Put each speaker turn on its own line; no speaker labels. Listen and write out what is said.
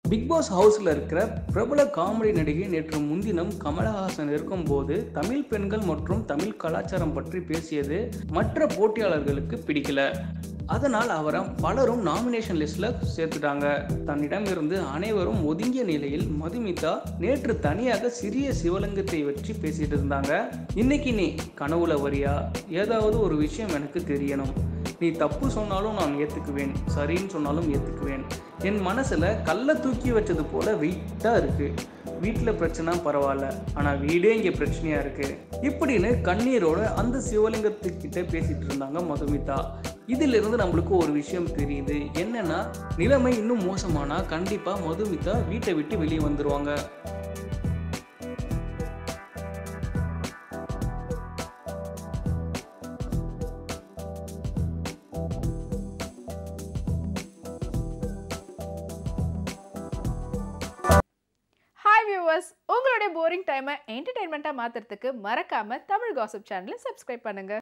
big pass ஹவுஸில் இருக்கிற பிரபல காமெடி நடிகை நேற்று முன்தினம் கமலஹாசன் இருக்கும்போது தமிழ் பெண்கள் மற்றும் தமிழ் கலாச்சாரம் பற்றி பேசியது மற்ற போட்டியாளர்களுக்கு பிடிக்கல அதனால் அவரை பலரும் நாமினேஷன் லிஸ்ட்ல சேர்த்துட்டாங்க தன்னிடம் இருந்து அனைவரும் ஒதுங்கிய நிலையில் மதுமிதா நேற்று தனியாக சிறிய சிவலிங்கத்தை வச்சு பேசிட்டு இருந்தாங்க இன்னைக்கு நீ கனவுல வரியா ஏதாவது ஒரு விஷயம் எனக்கு தெரியணும் நீ தப்பு சொன்னாலும் நான் ஏற்றுக்குவேன் சரின்னு சொன்னாலும் ஏற்றுக்குவேன் என் மனசில் கல்லை தூக்கி வச்சது போல வெயிட்டாக இருக்கு வீட்டில் பிரச்சனை பரவாயில்ல ஆனால் வீடே இங்கே பிரச்சனையாக இருக்கு இப்படின்னு கண்ணீரோட அந்த சிவலிங்கத்துக்கிட்ட பேசிட்டு இருந்தாங்க மதுமிதா இதிலிருந்து நம்மளுக்கு ஒரு விஷயம் தெரியுது என்னன்னா நிலைமை இன்னும் மோசமானா கண்டிப்பாக மதுமிதா வீட்டை விட்டு வெளியே வந்துருவாங்க
ஹாய் வியூவர்ஸ் உங்களுடைய போரிங் டைமை என்டர்டைன்மெண்ட்டாக மாற்றுறதுக்கு மறக்காமல் தமிழ் காசிப் சேனலை சப்ஸ்கிரைப் பண்ணுங்கள்